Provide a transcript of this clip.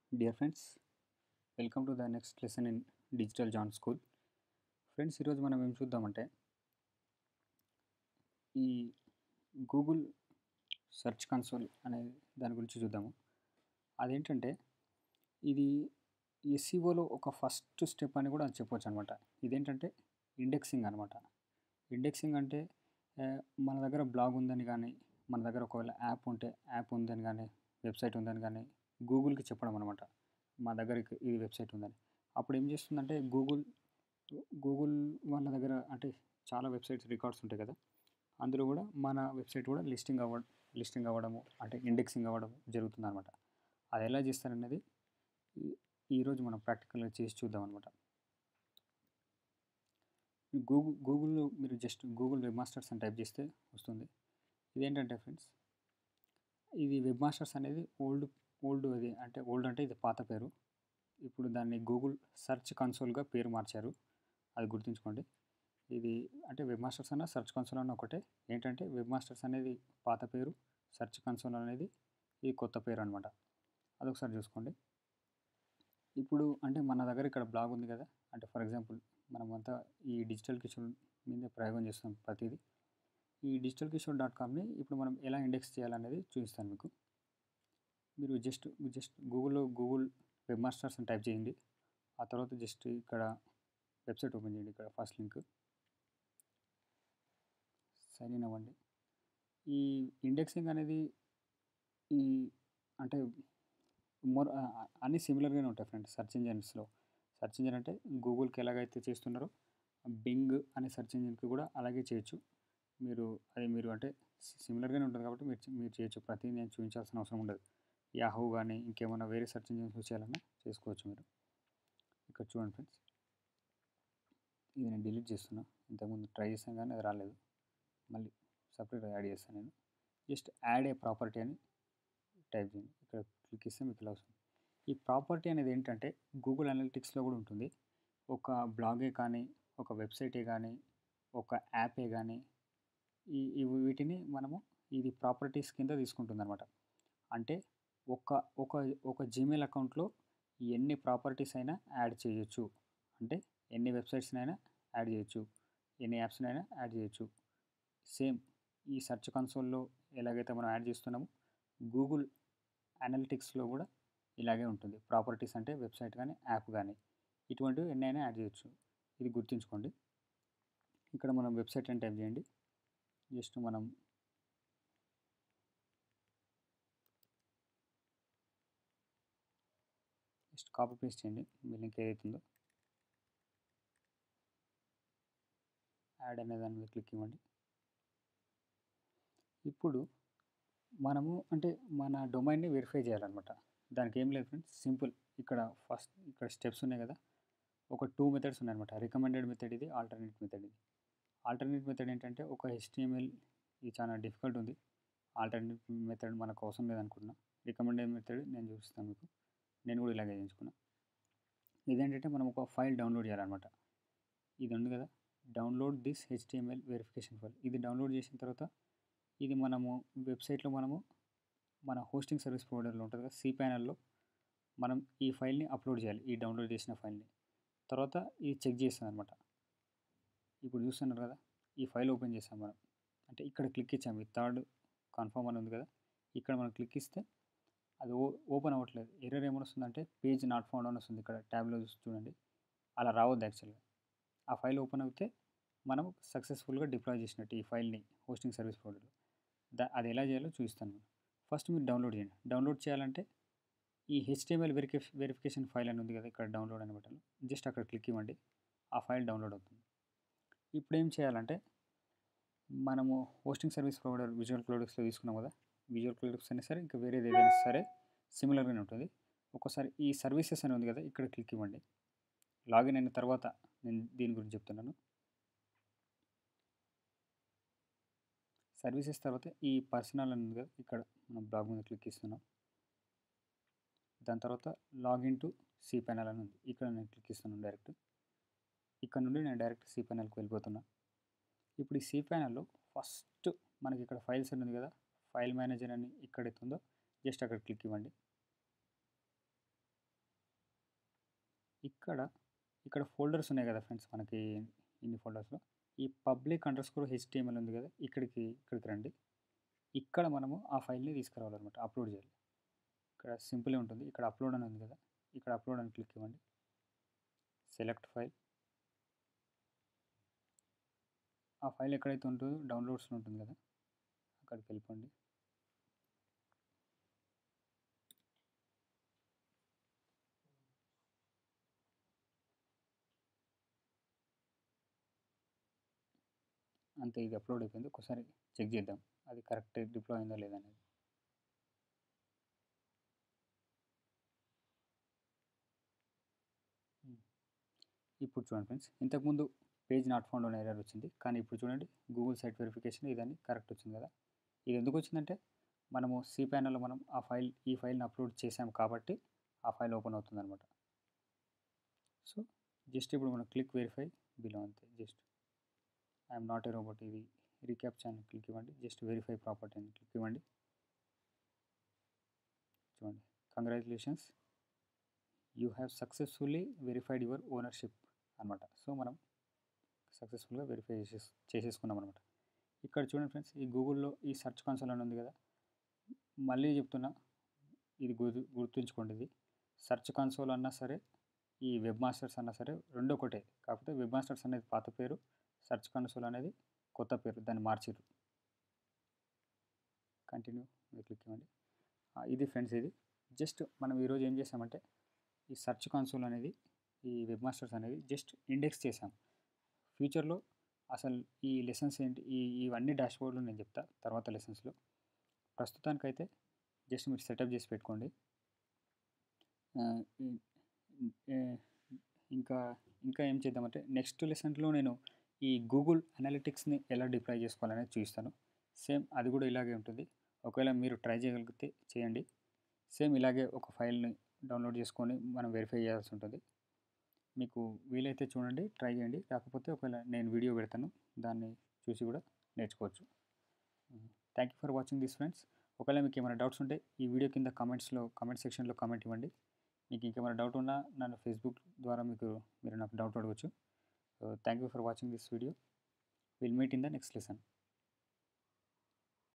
Dear friends, welcome to the next lesson in digital John school friends ఈరోజు మనం ఏం చూద్దామంటే ఈ గూగుల్ సెర్చ్ కన్సోల్ అనే దాని గురించి చూద్దాము అదేంటంటే ఇది ఎస్సీఓలో ఒక ఫస్ట్ స్టెప్ అని కూడా చెప్పొచ్చు అనమాట ఇదేంటంటే ఇండెక్సింగ్ అనమాట ఇండెక్సింగ్ అంటే ఆ, మన దగ్గర బ్లాగ్ ఉందని కానీ మన దగ్గర ఒకవేళ యాప్ ఉంటే యాప్ ఉందని కానీ వెబ్సైట్ ఉందని కానీ గూగుల్కి చెప్పడం అనమాట మా దగ్గర ఇక- ఈ వెబ్సైట్ ఉందని అప్పుడు ఏం చేస్తుందంటే గూగుల్ గూగుల్ వాళ్ళ దగ్గర అంటే చాలా వెబ్సైట్స్ రికార్డ్స్ ఉంటాయి కదా అందులో కూడా మన వెబ్సైట్ కూడా లిస్టింగ్ అవ్వ లిస్టింగ్ అవ్వడము అంటే ఇండెక్సింగ్ అవ్వడం జరుగుతుంది అనమాట అది ఎలా చేస్తారనేది ఈ- ఈరోజు మనం ప్రాక్టికల్గా చేసి చూద్దాం అనమాట గూగుల్ గూగుల్లో మీరు జస్ట్ గూగుల్ వెబ్ మాస్టర్స్ అని టైప్ చేస్తే వస్తుంది ఇదేంటంటే ఫ్రెండ్స్ ఇది వెబ్ మాస్టర్స్ అనేది ఓల్డ్ ఓల్డ్ అది అంటే ఓల్డ్ అంటే ఇది పాత పేరు ఇప్పుడు దాన్ని గూగుల్ సెర్చ్ కన్సోల్గా పేరు మార్చారు అది గుర్తుంచుకోండి ఇది అంటే వెబ్ మాస్టర్స్ అన్న సెర్చ్ కన్సోల్ అన్న ఒకటే ఏంటంటే వెబ్ మాస్టర్స్ అనేది పాత పేరు సెర్చ్ కన్సోల్ అనేది ఇది కొత్త పేరు అనమాట అదొకసారి చూసుకోండి ఇప్పుడు అంటే మన దగ్గర ఇక్కడ బ్లాగ్ ఉంది కదా అంటే ఫర్ ఎగ్జాంపుల్ మనం అంతా ఈ డిజిటల్ కిషోర్ మీద ప్రయోగం చేస్తాం ప్రతిదీ ఈ డిజిటల్ కిషోర్ డాట్ కామ్ని ఇప్పుడు మనం ఎలా ఇండెక్స్ చేయాలనేది చూపిస్తాను మీకు మీరు జస్ట్ జస్ట్ గూగుల్లో గూగుల్ వెబ్ మాస్టర్స్ అని టైప్ చేయండి ఆ తర్వాత జస్ట్ ఇక్కడ వెబ్సైట్ ఓపెన్ చేయండి ఇక్కడ ఫస్ట్ లింక్ సైన్ ఇన్ అవ్వండి ఈ ఇండెక్సింగ్ అనేది ఈ అంటే మోర్ అన్నీ సిమిలర్గానే ఉంటాయి ఫ్రెండ్స్ సెర్చ్ ఇంజన్స్లో సెర్చ్ ఇంజిన్ అంటే గూగుల్కి ఎలాగైతే చేస్తున్నారో బింగ్ అనే సెర్చ్ ఇంజిన్కి కూడా అలాగే చేయొచ్చు మీరు అది మీరు అంటే సిమిలర్గానే ఉంటుంది కాబట్టి మీరు చే- మీరు చేయొచ్చు ప్రతి నేను చూపించాల్సిన అవసరం ఉండదు యాహూ కానీ ఇంకేమైనా వేరే సెర్చ్ ఇంజిన్స్ యూస్ చేయాలన్నా చేసుకోవచ్చు మీరు ఇక్కడ చూడండి ఫ్రెండ్స్ ఇది నేను డిలీట్ చేస్తున్నా ఇంతకుముందు ట్రై చేశాను కానీ అది రాలేదు మళ్ళీ సపరేట్గా యాడ్ చేస్తాను నేను జస్ట్ యాడ్ ఏ ప్రాపర్టీ అని టైప్ చేయండి ఇక్కడ క్లిక్ ఇస్తే మీకు ఇలా వస్తుంది ఈ ప్రాపర్టీ అనేది ఏంటంటే గూగుల్ అనలిటిక్స్లో కూడా ఉంటుంది ఒక బ్లాగే కానీ ఒక వెబ్సైటే కానీ ఒక యాపే కానీ ఈ ఈ వీటిని మనము ఇది ప్రాపర్టీస్ కింద తీసుకుంటుంది అనమాట అంటే ఒక ఒక ఒక జీమెయిల్ అకౌంట్లో ఎన్ని ప్రాపర్టీస్ అయినా యాడ్ చేయొచ్చు అంటే ఎన్ని వెబ్సైట్స్నైనా యాడ్ చేయొచ్చు ఎన్ని యాప్స్నైనా యాడ్ చేయొచ్చు సేమ్ ఈ సెర్చ్ కన్సోల్లో ఎలాగైతే మనం యాడ్ చేస్తున్నామో గూగుల్ అనలిటిక్స్లో కూడా ఇలాగే ఉంటుంది ప్రాపర్టీస్ అంటే వెబ్సైట్ కానీ యాప్ కానీ ఇటువంటివి ఎన్నైనా యాడ్ చేయొచ్చు ఇది గుర్తుంచుకోండి ఇక్కడ మనం వెబ్సైట్ అని టైప్ చేయండి జస్ట్ మనం జస్ట్ కాపీ పేస్ట్ చేయండి మీ లింక్ ఏదైతే ఉందో యాడ్ అనే దాని మీద క్లిక్ ఇవ్వండి ఇప్పుడు మనము అంటే మన డొమైన్ని వెరిఫై చేయాలన్నమాట దానికి ఏం లేదు ఫ్రెండ్స్ సింపుల్ ఇక్కడ ఫస్ట్ ఇక్కడ స్టెప్స్ ఉన్నాయి కదా ఒక టూ మెథడ్స్ ఉన్నాయన్నమాట రికమెండెడ్ మెథడ్ ఇది ఆల్టర్నేట్ మెథడ్ ఇది ఆల్టర్నేట్ మెథడ్ ఏంటంటే ఒక హెచ్టిఎంఎల్ ఇది చాలా డిఫికల్ట్ ఉంది ఆల్టర్నేట్ మెథడ్ మనకు అవసరం లేదనుకున్నా రికమెండెడ్ మెథడ్ నేను చూపిస్తాను మీకు నేను కూడా ఇలాగే చేయించుకున్నా ఇదేంటంటే మనం ఒక ఫైల్ డౌన్లోడ్ చేయాలన్నమాట ఇది ఉంది కదా download this HTML verification file ఇది డౌన్లోడ్ చేసిన తర్వాత ఇది మనము వెబ్సైట్లో మనము మన హోస్టింగ్ సర్వీస్ ప్రొవైడర్లో ఉంటుంది కదా సి ప్యానల్లో మనం ఈ ఫైల్ని అప్లోడ్ చేయాలి ఈ డౌన్లోడ్ చేసిన ఫైల్ని తర్వాత ఇది చెక్ చేస్తుంది అనమాట ఇప్పుడు చూస్తున్నారు కదా ఈ ఫైల్ ఓపెన్ చేసాం మనం అంటే ఇక్కడ క్లిక్ ఇచ్చాము ఈ థర్డ్ కన్ఫర్మ్ అని ఉంది కదా ఇక్కడ మనం క్లిక్ ఇస్తే అది ఓ ఓపెన్ అవ్వట్లేదు ఎర్రర్ ఏమైనా వస్తుందంటే పేజ్ నాట్ ఫౌండ్ అని వస్తుంది ఇక్కడ ట్యాబ్లో చూసి చూడండి అలా రావద్దు యాక్చువల్గా ఆ ఫైల్ ఓపెన్ అవుతే మనం సక్సెస్ఫుల్గా డిప్లాయ్ చేసినట్టు ఈ ఫైల్ని హోస్టింగ్ సర్వీస్ ప్రొవైడర్లో దా అది ఎలా చేయాలో చూపిస్తాను నేను ఫస్ట్ మీరు డౌన్లోడ్ చేయండి డౌన్లోడ్ చేయాలంటే ఈ హెచ్టిఎంఎల్ వెరిఫి వెరిఫికేషన్ ఫైల్ అని ఉంది కదా ఇక్కడ డౌన్లోడ్ అనే బటన్ జస్ట్ అక్కడ క్లిక్ ఇవ్వండి ఆ ఫైల్ డౌన్లోడ్ అవుతుంది ఇప్పుడు ఏం చేయాలంటే మనము హోస్టింగ్ సర్వీస్ ప్రొవైడర్ విజువల్ క్లౌడ్స్లో తీసుకున్నాం కదా విజువల్ క్లౌడ్స్ అయినా సరే ఇంకా వేరేది ఏదైనా సరే సిమిలర్గానే ఉంటుంది ఒకసారి ఈ సర్వీసెస్ అని ఉంది కదా ఇక్కడ క్లిక్ ఇవ్వండి లాగిన్ అయిన తర్వాత నేను దీని గురించి చెప్తున్నాను సర్వీసెస్ తర్వాత ఈ పర్సనల్ అని ఉంది కదా ఇక్కడ మనం బ్లాగ్ మీద క్లిక్ ఇస్తున్నాం దాని తర్వాత లాగిన్ టు సి ప్యానల్ అని ఉంది ఇక్కడ నేను క్లిక్ ఇస్తున్నాను డైరెక్ట్ ఇక్కడ నుండి నేను డైరెక్ట్ సి ప్యానల్కి వెళ్ళిపోతున్నా ఇప్పుడు ఈ సి ప్యానల్లో ఫస్ట్ మనకి ఇక్కడ ఫైల్స్ అని ఉంది కదా ఫైల్ మేనేజర్ అని ఇక్కడ ఉందో జస్ట్ అక్కడ క్లిక్ ఇవ్వండి ఇక్కడ ఇక్కడ ఫోల్డర్స్ ఉన్నాయి కదా ఫ్రెండ్స్ మనకి ఇన్ని ఫోల్డర్స్లో ఈ పబ్లిక్ అండర్ స్కోర్ హెచ్టిఎంఎల్ ఉంది కదా ఇక్కడికి ఇక్కడికి రండి ఇక్కడ మనము ఆ ఫైల్ని తీసుకురావాలన్నమాట అప్లోడ్ చేయాలి ఇక్కడ సింపుల్ ఉంటుంది ఇక్కడ అప్లోడ్ అని ఉంది కదా ఇక్కడ అప్లోడ్ అని క్లిక్ ఇవ్వండి సెలెక్ట్ ఫైల్ ఆ ఫైల్ ఎక్కడైతే ఉంటుందో డౌన్లోడ్స్లో ఉంటుంది కదా అక్కడికి వెళ్ళిపోండి అంతే ఇది అప్లోడ్ అయిపోయింది ఒకసారి చెక్ చేద్దాం అది కరెక్ట్ డిప్లాయ్ అయిందా లేదా అనేది ఇప్పుడు చూడండి ఫ్రెండ్స్ ఇంతకుముందు పేజ్ నాట్ ఫౌండ్ అనే ఎర్రర్ వచ్చింది కానీ ఇప్పుడు చూడండి గూగుల్ సైట్ వెరిఫికేషన్ ఇదని కరెక్ట్ వచ్చింది కదా ఇది ఎందుకు వచ్చిందంటే మనము సి ప్యానల్లో మనం ఆ ఫైల్ ఈ ఫైల్ని అప్లోడ్ చేసాం కాబట్టి ఆ ఫైల్ ఓపెన్ అవుతుంది అనమాట సో జస్ట్ ఇప్పుడు మనం క్లిక్ వెరిఫై బిలో అంతే just I'm not a robot ఇది రీక్యాప్ ఛానల్ క్లిక్ ఇవ్వండి జస్ట్ వెరిఫై ప్రాపర్టీ అని క్లిక్ ఇవ్వండి చూడండి congratulations you have successfully verified your ownership అనమాట సో మనం సక్సెస్ఫుల్గా వెరిఫై చేసేస్ చేసేసుకున్నాం అనమాట ఇక్కడ చూడండి ఫ్రెండ్స్ ఈ గూగుల్లో ఈ సెర్చ్ కన్సోల్ అని ఉంది కదా మళ్ళీ చెప్తున్నా ఇది గుర్తు గుర్తుంచుకోండి ఇది సెర్చ్ కన్సోల్ అన్నా సరే ఈ వెబ్ మాస్టర్స్ అన్నా సరే రెండు ఒకటే కాకపోతే వెబ్ మాస్టర్స్ అనేది పాత పేరు సెర్చ్ కన్సోల్ అనేది కొత్త పేరు దాన్ని మార్చిరు కంటిన్యూ మీరు క్లిక్ ఇవ్వండి ఇది ఫ్రెండ్స్ ఇది జస్ట్ మనం ఈరోజు ఏం చేసామంటే ఈ సెర్చ్ కన్సోల్ అనేది ఈ వెబ్ మాస్టర్స్ అనేది జస్ట్ ఇండెక్స్ చేసాం ఫ్యూచర్లో అసలు ఈ లెసన్స్ ఏంటి ఈ ఇవన్నీ డాష్బోర్డ్లు నేను చెప్తా తర్వాత లెసన్స్లో ప్రస్తుతానికైతే జస్ట్ మీరు సెటప్ చేసి పెట్టుకోండి ఇంకా ఇంకా ఏం చేద్దామంటే నెక్స్ట్ లెసన్లో నేను ఈ గూగుల్ అనలిటిక్స్ని ఎలా డిప్లాయ్ చేసుకోవాలనేది చూపిస్తాను సేమ్ అది కూడా ఇలాగే ఉంటుంది ఒకవేళ మీరు ట్రై చేయగలిగితే చేయండి సేమ్ ఇలాగే ఒక ఫైల్ని డౌన్లోడ్ చేసుకొని మనం వెరిఫై చేయాల్సి ఉంటుంది మీకు వీలైతే చూడండి ట్రై చేయండి కాకపోతే ఒకవేళ నేను వీడియో పెడతాను దాన్ని చూసి కూడా నేర్చుకోవచ్చు thank you for watching this friends ఒకవేళ మీకు ఏమైనా డౌట్స్ ఉంటే ఈ వీడియో కింద కామెంట్స్లో కామెంట్ సెక్షన్లో కామెంట్ ఇవ్వండి మీకు ఇంకేమైనా డౌట్ ఉన్నా నన్ను ఫేస్బుక్ ద్వారా మీకు మీరు నాకు డౌట్ అడగచ్చు thank you for watching this video will meet in the next lesson